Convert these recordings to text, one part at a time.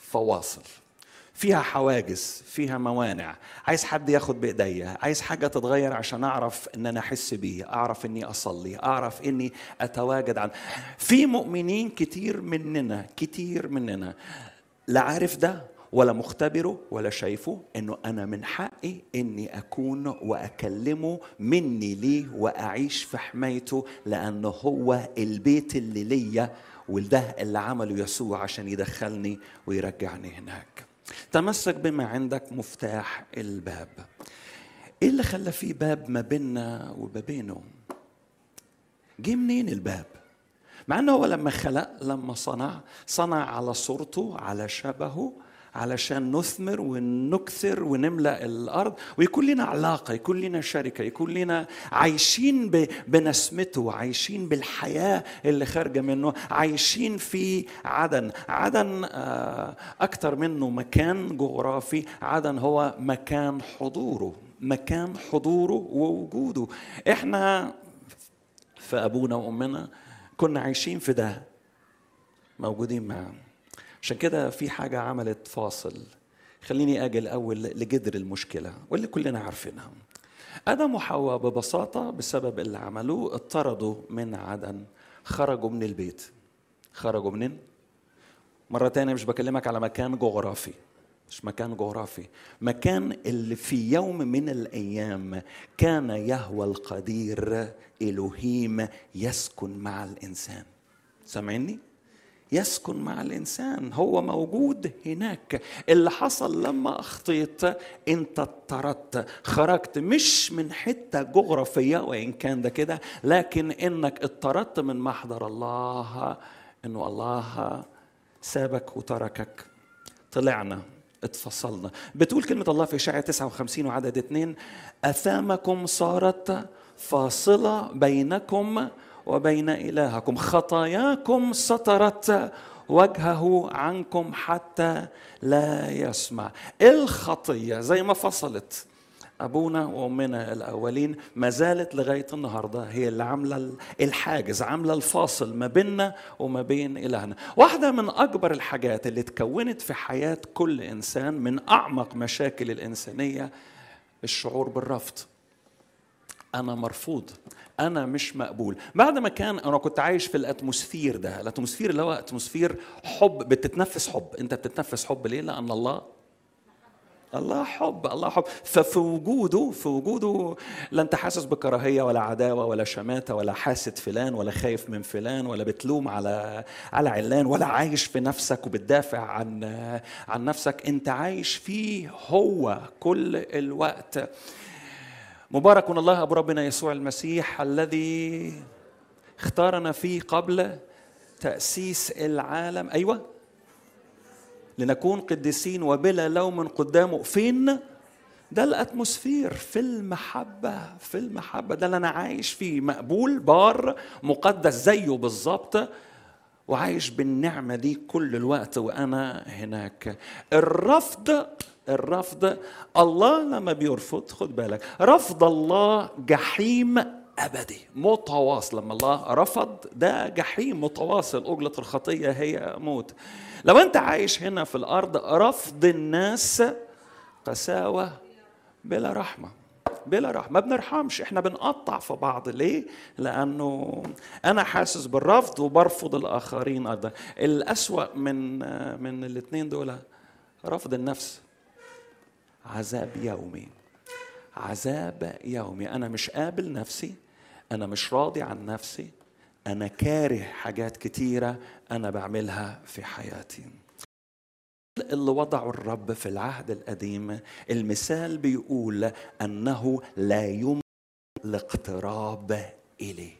فواصل فيها حواجز فيها موانع عايز حد ياخد بايديا عايز حاجه تتغير عشان اعرف ان انا احس بيه اعرف اني اصلي اعرف اني اتواجد عن في مؤمنين كتير مننا كتير مننا لا عارف ده ولا مختبره ولا شايفه انه انا من حقي اني اكون واكلمه مني ليه واعيش في حمايته لانه هو البيت اللي ليا وده اللي عمله يسوع عشان يدخلني ويرجعني هناك تمسك بما عندك مفتاح الباب ايه اللي خلى فيه باب ما بيننا وما بينه جه منين الباب مع انه هو لما خلق لما صنع صنع على صورته على شبهه علشان نثمر ونكثر ونملا الارض ويكون لنا علاقه يكون لنا شركه يكون لنا عايشين بنسمته عايشين بالحياه اللي خارجه منه عايشين في عدن عدن اكثر منه مكان جغرافي عدن هو مكان حضوره مكان حضوره ووجوده احنا في ابونا وامنا كنا عايشين في ده موجودين معاه عشان كده في حاجة عملت فاصل خليني أجي الأول لجذر المشكلة واللي كلنا عارفينها آدم وحواء ببساطة بسبب اللي عملوه اطردوا من عدن خرجوا من البيت خرجوا منين؟ مرة تانية مش بكلمك على مكان جغرافي مش مكان جغرافي مكان اللي في يوم من الأيام كان يهوى القدير إلهيم يسكن مع الإنسان سامعني؟ يسكن مع الانسان هو موجود هناك اللي حصل لما اخطيت انت اضطردت خرجت مش من حته جغرافيه وان كان ده كده لكن انك اضطردت من محضر الله انه الله سابك وتركك طلعنا اتفصلنا بتقول كلمة الله في إشاعة 59 وعدد اثنين أثامكم صارت فاصلة بينكم وبين إلهكم خطاياكم سترت وجهه عنكم حتى لا يسمع الخطية زي ما فصلت أبونا وأمنا الأولين ما زالت لغاية النهاردة هي اللي عاملة الحاجز عاملة الفاصل ما بيننا وما بين إلهنا واحدة من أكبر الحاجات اللي تكونت في حياة كل إنسان من أعمق مشاكل الإنسانية الشعور بالرفض أنا مرفوض انا مش مقبول بعد ما كان انا كنت عايش في الاتموسفير ده الاتموسفير اللي هو اتموسفير حب بتتنفس حب انت بتتنفس حب ليه لان الله الله حب الله حب ففي وجوده في وجوده لا انت حاسس بكراهيه ولا عداوه ولا شماته ولا حاسد فلان ولا خايف من فلان ولا بتلوم على على علان ولا عايش في نفسك وبتدافع عن عن نفسك انت عايش فيه هو كل الوقت مبارك الله ابو ربنا يسوع المسيح الذي اختارنا فيه قبل تاسيس العالم ايوه لنكون قديسين وبلا لوم قدامه فين ده الاتموسفير في المحبه في المحبه ده اللي انا عايش فيه مقبول بار مقدس زيه بالظبط وعايش بالنعمه دي كل الوقت وانا هناك الرفض الرفض الله لما بيرفض خد بالك رفض الله جحيم ابدي متواصل لما الله رفض ده جحيم متواصل اجله الخطيه هي موت لو انت عايش هنا في الارض رفض الناس قساوه بلا رحمه بلا رحمه ما بنرحمش احنا بنقطع في بعض ليه لانه انا حاسس بالرفض وبرفض الاخرين ايضا الاسوا من من الاثنين دول رفض النفس عذاب يومي عذاب يومي انا مش قابل نفسي انا مش راضي عن نفسي انا كاره حاجات كتيره انا بعملها في حياتي اللي وضعه الرب في العهد القديم المثال بيقول انه لا يمكن الاقتراب اليه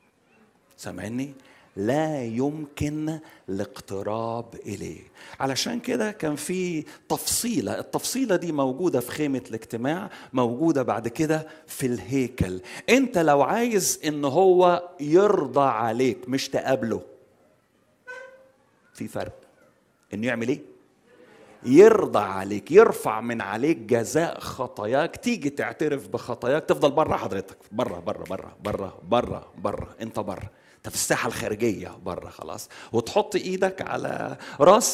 سامعني لا يمكن الاقتراب اليه علشان كده كان في تفصيله التفصيله دي موجوده في خيمه الاجتماع موجوده بعد كده في الهيكل انت لو عايز ان هو يرضى عليك مش تقابله في فرق انه يعمل ايه يرضى عليك يرفع من عليك جزاء خطاياك تيجي تعترف بخطاياك تفضل بره حضرتك بره بره بره بره بره بره انت بره انت في الساحه الخارجيه بره خلاص وتحط ايدك على راس